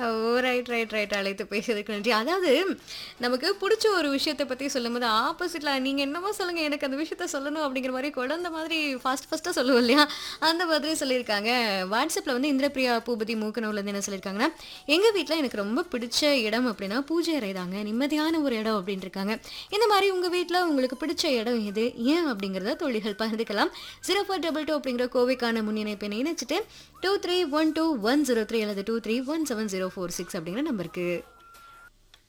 ஓ! Right, right, right. அழைத்து பேசியதற்கு நன்றி. அதாவது நமக்கு புடிச்ச ஒரு விஷயத்த பத்தி சொல்லும்போது, ஆப்போசிட்ல நீங்க என்னமோ சொல்லுங்க, எனக்கு அந்த விஷயத்த சொல்லணும் அப்படிங்கிற மாரி குழந்தை மாதிரி ஃபாஸ்ட் ஃபாஸ்ட்டா சொல்லுவோம் இல்லையா? அந்த மாதிரி சொல்லியிருக்காங்க. வாட்ஸ்அப்ல வந்து இந்திரபிரியா பூபதி மூக்கனூர்லேருந்து என்ன சொல்லியிருக்காங்கன்னா, எங்க வீட்ல எனக்கு ரொம்ப பிடிச்ச இடம் அப்படின்னா பூஜை அறை தாங்க. நிம்மதியான ஒரு இடம் அப்படின்னு இருக்காங்க. இந்த மாரி உங்க வீட்ல உங்களுக்கு பிடிச்ச இடம் எது? ஏன்? அப்படிங்கிறத தோழிகள் பகிர்ந்துக்கலாம். 0422 அப்படிங்கிற கோவைக்கான முன்னிணைப்பை இணைச்சிட்டு 2312 103 அல்லது 23170446 அப்படிங்கிற நம்பருக்கு.